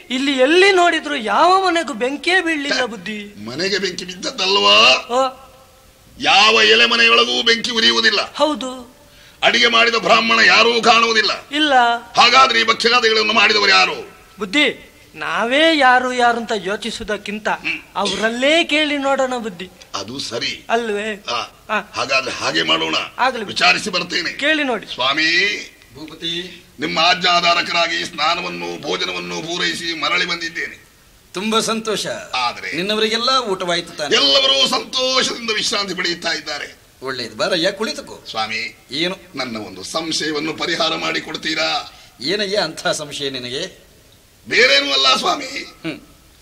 ಇಲ್ಲಿ ಎಲ್ಲಿ ನೋಡಿದ್ರು ಯಾವ ಮನೆಗೂ ಬೆಂಕಿಯೇ ಬೀಳಲಿಲ್ಲ ಬುದ್ಧಿ ಮನೆಗೆ ಬೆಂಕಿ ಬಿದ್ದದ್ದಲ್ವಾ ಓ ಯಾವ ಎಲೆ ಮನೆಯೊಳಗೂ ಬೆಂಕಿ ಉರಿಯುವುದಿಲ್ಲ ಹೌದು ಅಡಿಗೆ ಮಾಡಿದ ಬ್ರಾಹ್ಮಣ ಯಾರೂ ಕಾಣುವುದಿಲ್ಲ ಇಲ್ಲ ಹಾಗಾದ್ರೆ ಈ ಭಕ್ಷ್ಯಗಾದಿಗಳನ್ನು ಮಾಡಿದವರು ಯಾರು ಬುದ್ಧಿ ನಾವೇ ಯಾರು ಯಾರು ಅಂತ ಯೋಚಿಸುವುದಕ್ಕಿಂತ ಅವರಲ್ಲೇ ಕೇಳಿ ನೋಡೋಣ ಬುದ್ಧಿ ಅದು ಸರಿ ಅಲ್ವೇ ಆ, ಆ. ಹಾಗಾದ್ರೆ ಹಾಗೆ ಮಾಡೋಣ ಆಗ್ಲಿ. ವಿಚಾರಿಸಿ ಬರ್ತೇನೆ ಕೇಳಿ ನೋಡಿ ಸ್ವಾಮಿ ಭೂಪತಿ ನಿಮ್ಮ ಆಜ್ಞಾಧಾರಕರಾಗಿ ಸ್ನಾನವನ್ನು ಭೋಜನವನ್ನು ಪೂರೈಸಿ ಮರಳಿ ಬಂದಿದ್ದೇನೆ ತುಂಬಾ ಸಂತೋಷ ಆದ್ರೆ ನಿನ್ನವರಿಗೆಲ್ಲ ಊಟವಾಯ್ತು ತಾನೆ ಎಲ್ಲರೂ ಸಂತೋಷದಿಂದ ವಿಶ್ರಾಂತಿ ಪಡೆಯುತ್ತಾ ಇದ್ದಾರೆ ಒಳ್ಳೇದು ಬಾರಯ್ಯ ಕುಳಿತುಕೋ ಸ್ವಾಮಿ ಏನು ನನ್ನ ಒಂದು ಸಂಶಯವನ್ನು ಪರಿಹಾರ ಮಾಡಿ ಕೊಡ್ತೀರಾ ಏನಯ್ಯ ಅಂಥ ಸಂಶಯ ನಿನಗೆ ಬೇರೇನೂ ಅಲ್ಲ ಸ್ವಾಮಿ ಹ್ಮ್.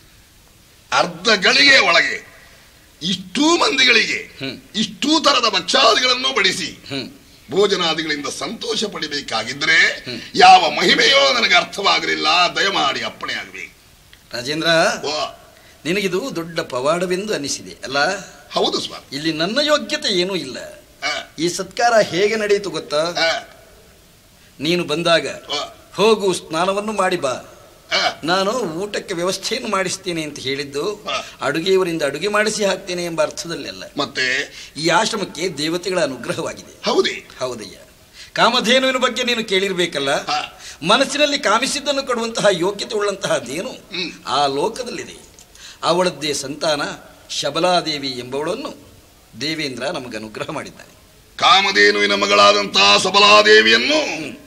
ಅರ್ಧ ಗಳಿಗೆ ಒಳಗೆ ಇಷ್ಟೂ ಮಂದಿಗಳಿಗೆ ಹ್ಮ್. ಇಷ್ಟೂ ತರದ ಭಕ್ಷಾದಿಗಳನ್ನು ಬಡಿಸಿ ಹ್ಮ್ ಭೋಜನಾದಿಗಳಿಂದ ಸಂತೋಷ ಪಡಿಬೇಕಾಗಿದ್ರೆ ಯಾವ ಮಹಿಮೆಯೋ ನನಗೆ ಅರ್ಥವಾಗಲಿಲ್ಲ ದಯಮಾಡಿ ಅಪ್ಪಣೆ ಆಗಬೇಕು ರಾಜೇಂದ್ರ ಓ ನಿನಗಿದು ದೊಡ್ಡ ಪವಾಡವೆಂದು ಅನಿಸಿದೆ ಅಲ್ಲ ಹೌದು ಸ್ವಾಮಿ ಇಲ್ಲಿ ನನ್ನ ಯೋಗ್ಯತೆ ಏನೂ ಇಲ್ಲ ಆ, ಈ ಸತ್ಕಾರ ಹೇಗೆ ನಡೆಯಿತು ಗೊತ್ತಾ ಆ, ನೀನು ಬಂದಾಗ ಆ, ಹೋಗು ಸ್ನಾನವನ್ನು ಮಾಡಿ ಬಾ ಆ, ನಾನು ಊಟಕ್ಕೆ ವ್ಯವಸ್ಥೆಯನ್ನು ಮಾಡಿಸ್ತೇನೆ ಅಂತ ಹೇಳಿದ್ದು ಹಾ. ಅಡುಗೆಯವರಿಂದ ಅಡುಗೆ ಮಾಡಿಸಿ ಹಾಕ್ತೇನೆ ಎಂಬ ಅರ್ಥದಲ್ಲಿ ಅಲ್ಲ ಮತ್ತೆ ಈ ಆಶ್ರಮಕ್ಕೆ ದೇವತೆಗಳ ಅನುಗ್ರಹವಾಗಿದೆ ಹೌದೇ ಹೌದಯ್ಯ ಕಾಮಧೇನುವಿನ ಬಗ್ಗೆ ನೀನು ಕೇಳಿರ್ಬೇಕಲ್ಲ ಹಾ. ಮನಸ್ಸಿನಲ್ಲಿ ಕಾಮಿಸಿದ್ದನ್ನು ಕೊಡುವಂತಹ ಯೋಗ್ಯತೆ ಉಳ್ಳಂತಹ ಧೇನು ಹ್ಮ್. ಆ ಲೋಕದಲ್ಲಿದೆ ಅವಳದ್ದೇ ಸಂತಾನ ಶಬಲಾದೇವಿ ಎಂಬವಳನ್ನು ದೇವೇಂದ್ರ ನಮಗೆ ಅನುಗ್ರಹ ಮಾಡಿದ್ದಾನೆ ಕಾಮಧೇನುವಿನ ಮಗಳಾದಂತಹ ಸಬಲಾದೇವಿಯನ್ನು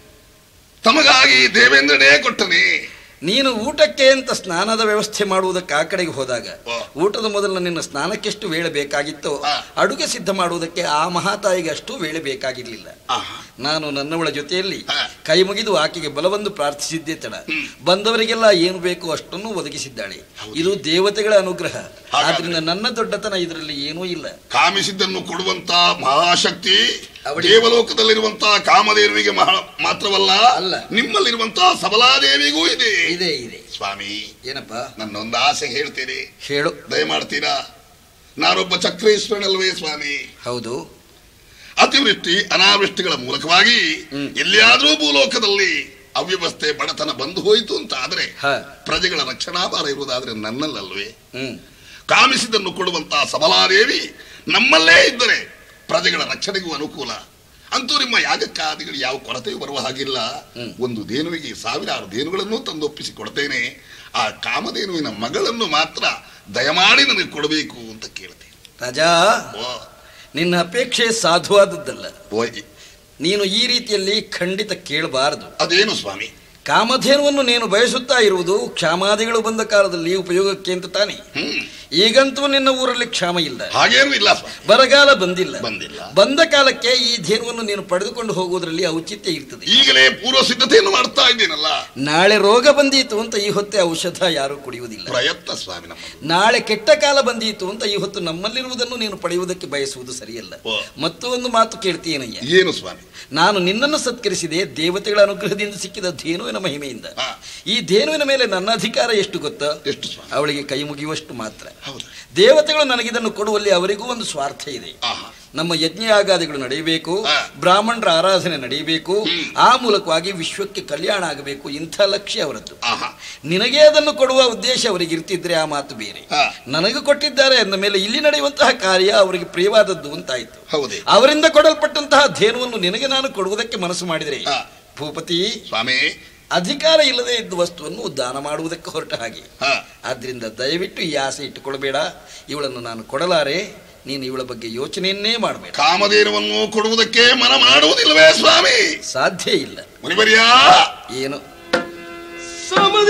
ತಮಗಾಗಿ ದೇವೇಂದ್ರನೇ ಕೊಟ್ಟನೆ ನೀನು ಊಟಕ್ಕೆ ಅಂತ ಸ್ನಾನದ ವ್ಯವಸ್ಥೆ ಮಾಡುವುದಕ್ಕೆ ಆ ಕಡೆಗೆ ಹೋದಾಗ ವಾ. ಊಟದ ಮೊದಲು ನಿನ್ನ ಸ್ನಾನಕ್ಕೆಷ್ಟು ವೇಳೆ ಬೇಕಾಗಿತ್ತೋ ಹಾ. ಅಡುಗೆ ಸಿದ್ಧ ಮಾಡುವುದಕ್ಕೆ ಆ ಮಹಾತಾಯಿಗೆ ಅಷ್ಟು ವೇಳೆ ಬೇಕಾಗಿರಲಿಲ್ಲ ಆಹಾ. ನಾನು ನನ್ನವಳ ಜೊತೆಯಲ್ಲಿ ಹಾ. ಕೈ ಮುಗಿದು ಆಕೆಗೆ ಬಲವನ್ನು ಪ್ರಾರ್ಥಿಸಿದ್ದೇ ತಡ ಹ್ಮ್. ಬಂದವರಿಗೆಲ್ಲ ಏನು ಬೇಕು ಅಷ್ಟನ್ನು ಒದಗಿಸಿದ್ದಾಳೆ ಇದು ದೇವತೆಗಳ ಅನುಗ್ರಹ ಹಾಗಾದ್ರೆ? ಆದ್ರಿಂದ ನನ್ನ ದೊಡ್ಡತನ ಇದರಲ್ಲಿ ಏನೂ ಇಲ್ಲ ಕಾಮಿಸಿದ್ದನ್ನು ಕೊಡುವಂತ ಮಹಾಶಕ್ತಿ ಅವಳಿಗೆ- ದೇವಲೋಕದಲ್ಲಿರುವಂತಹ ಕಾಮಧೇನುವಿಗೆ ಮಹಾ ಮಾತ್ರವಲ್ಲ ಅಲ್ಲ. ನಿಮ್ಮಲ್ಲಿರುವಂತಹ ಸಬಲಾದೇವಿಗೂ ಇದೆ ಇದೆ ಇದೆ ಸ್ವಾಮಿ ಏನಪ್ಪ ನನ್ನೊಂದು ಆಸೆ ಹೇಳ್ತೇನೆ ಹೇಳು ದಯಮಾಡ್ತೀರಾ ನಾನೊಬ್ಬ ಚಕ್ರೇಶ್ವರನಲ್ವೇ ಸ್ವಾಮಿ ಹೌದು ಅತಿವೃಷ್ಟಿ ಅನಾವೃಷ್ಟಿಗಳ ಮೂಲಕವಾಗಿ ಹ್ಮ್. ಎಲ್ಲಿಯಾದರೂ ಭೂಲೋಕದಲ್ಲಿ ಅವ್ಯವಸ್ಥೆ ಬಡತನ ಬಂದು ಹೋಯಿತು ಅಂತ ಆದ್ರೆ ಹ ಪ್ರಜೆಗಳ ರಕ್ಷಣಾಭಾರ ಇರುವುದಾದ್ರೆ ನನ್ನಲ್ಲಲ್ವೇ ಹ್ಮ್ ಕಾಮಿಸಿದನ್ನು ಕೊಡುವಂತಹ ಸಬಲಾದೇವಿ ನಮ್ಮಲ್ಲೇ ಇದ್ದರೆ ಪ್ರಜೆಗಳ ರಕ್ಷಣೆಗೂ ಅನುಕೂಲ ಅಂತೂ ನಿಮ್ಮ ಯಾಗಕ್ಕಾದಿಗಳು ಯಾವ ಕೊರತೆಯೂ ಬರುವ ಹಾಗಿಲ್ಲ ಹ್ಮ್. ಒಂದು ದೇನುವಿಗೆ ಸಾವಿರಾರು ದೇನುಗಳನ್ನು ತಂದೊಪ್ಪಿಸಿ ಕೊಡ್ತೇನೆ ಆ ಕಾಮಧೇನುವಿನ ಮಗಳನ್ನು ಮಾತ್ರ ದಯಮಾಡಿ ನನಗೆ ಕೊಡಬೇಕು ಅಂತ ಕೇಳ್ತೇನೆ ರಾಜಾ ಓ, ನಿನ್ನ ಅಪೇಕ್ಷೆ ಸಾಧುವಾದದ್ದಲ್ಲ ಓ, ನೀನು ಈ ರೀತಿಯಲ್ಲಿ ಖಂಡಿತ ಕೇಳಬಾರದು ಅದೇನು ಸ್ವಾಮಿ ಕಾಮಧೇನುವನ್ನು ನೀನು ಬಯಸುತ್ತಾ ಇರುವುದು ಕ್ಷಾಮಾದಿಗಳು ಬಂದ ಕಾಲದಲ್ಲಿ ಉಪಯೋಗಕ್ಕೆ ಅಂತ ತಾನೆ ಹ್ಮ್ ಈಗಂತೂ ನಿನ್ನ ಊರಲ್ಲಿ ಕ್ಷಾಮ ಇಲ್ಲ ಹಾಗೇನು ಇಲ್ಲ ಸ್ವಾಮಿ ಬರಗಾಲ ಬಂದಿಲ್ಲ ಬಂದಿಲ್ಲ ಬಂದ ಕಾಲಕ್ಕೆ ಈ ಧೇನುವನ್ನು ನೀನು ಪಡೆದುಕೊಂಡು ಹೋಗುವುದರಲ್ಲಿ ಔಚಿತ್ಯ ಇರ್ತದೆ ಈಗಲೇ ಪೂರ್ವ ಸಿದ್ಧತೆಯನ್ನು ಮಾಡ್ತಾ ಇದ್ದೀನಲ್ಲ ನಾಳೆ ರೋಗ ಬಂದೀತು ಅಂತ ಈ ಹೊತ್ತೆ ಔಷಧ ಯಾರು ಕುಡಿಯುವುದಿಲ್ಲ ಪ್ರಯತ್ನ ಸ್ವಾಮಿ ನಮ್ಮದು ನಾಳೆ ಕೆಟ್ಟ ಕಾಲ ಬಂದೀತು ಅಂತ ಈ ಹೊತ್ತು ನಮ್ಮಲ್ಲಿರುವುದನ್ನು ನೀನು ಪಡೆಯುವುದಕ್ಕೆ ಬಯಸುವುದು ಸರಿಯಲ್ಲ ಓ. ಮತ್ತೊಂದು ಮಾತು ಕೇಳ್ತೀನಯ್ಯ ಏನು ಸ್ವಾಮಿ ನಾನು ನಿನ್ನನ್ನು ಸತ್ಕರಿಸಿದೆ ದೇವತೆಗಳ ಅನುಗ್ರಹದಿಂದ ಸಿಕ್ಕಿದ ಧೇನುವಿನ ಮಹಿಮೆಯಿಂದ ಹಾ. ಈ ಧೇನುವಿನ ಮೇಲೆ ನನ್ನ ಅಧಿಕಾರ ಎಷ್ಟು ಗೊತ್ತಾ ಎಷ್ಟು ಸ್ವಾಮಿ ಅವಳಿಗೆ ಕೈ ಮುಗಿಯುವಷ್ಟು ಮಾತ್ರ ಹೌದು ದೇವತೆಗಳು ನನಗಿದನ್ನು ಕೊಡುವಲ್ಲಿ ಅವರಿಗೂ ಒಂದು ಸ್ವಾರ್ಥ ಇದೆ ಆಹಾ ನಮ್ಮ ಯಜ್ಞಯಾಗಾದಿಗಳು ನಡೆಯಬೇಕು ಹಾ. ಬ್ರಾಹ್ಮಣರ ಆರಾಧನೆ ನಡೆಯಬೇಕು ಹ್ಮ್. ಆ ಮೂಲಕವಾಗಿ ವಿಶ್ವಕ್ಕೆ ಕಲ್ಯಾಣ ಆಗಬೇಕು ಇಂಥ ಲಕ್ಷ್ಯ ಅವರದ್ದು ಆಹಾ ನಿನಗೆ ಅದನ್ನು ಕೊಡುವ ಉದ್ದೇಶ ಅವರಿಗೆ ಇರ್ತಿದ್ರೆ ಆ ಮಾತು ಬೇರೆ ಹಾ. ನನಗೆ ಕೊಟ್ಟಿದ್ದಾರೆ ಅಂದ ಮೇಲೆ ಇಲ್ಲಿ ನಡೆಯುವಂತಹ ಕಾರ್ಯ ಅವರಿಗೆ ಪ್ರಿಯವಾದದ್ದು ಅಂತಾಯ್ತು ಹೌದೇ ಅವರಿಂದ ಕೊಡಲ್ಪಟ್ಟಂತಹ ಧೇನುವನ್ನು ನಿನಗೆ ನಾನು ಕೊಡುವುದಕ್ಕೆ ಮನಸ್ಸು ಮಾಡಿದರೆ ಹಾ. ಭೂಪತಿ ಸ್ವಾಮಿ ಅಧಿಕಾರ ಇಲ್ಲದೆ ಇದ್ದ ವಸ್ತುವನ್ನು ದಾನ ಮಾಡುವುದಕ್ಕೆ ಹೊರಟ ಹಾಗೆ ಹಾ ಆದ್ರಿಂದ ದಯವಿಟ್ಟು ಈ ಆಸೆ ಇಟ್ಟುಕೊಳ್ಬೇಡ ಇವಳನ್ನು ನಾನು ಕೊಡಲಾರೆ ನೀನು ಇವಳ ಬಗ್ಗೆ ಯೋಚನೆಯನ್ನೇ ಮಾಡಬೇಡ ಕಾಮಧೇನುವನ್ನು ಕೊಡುವುದಕ್ಕೆ ಮನ ಮಾಡುವುದಿಲ್ಲವೇ ಸ್ವಾಮಿ ಸಾಧ್ಯ ಇಲ್ಲ ಮುನಿವರ್ಯ ಏನು ಸಮ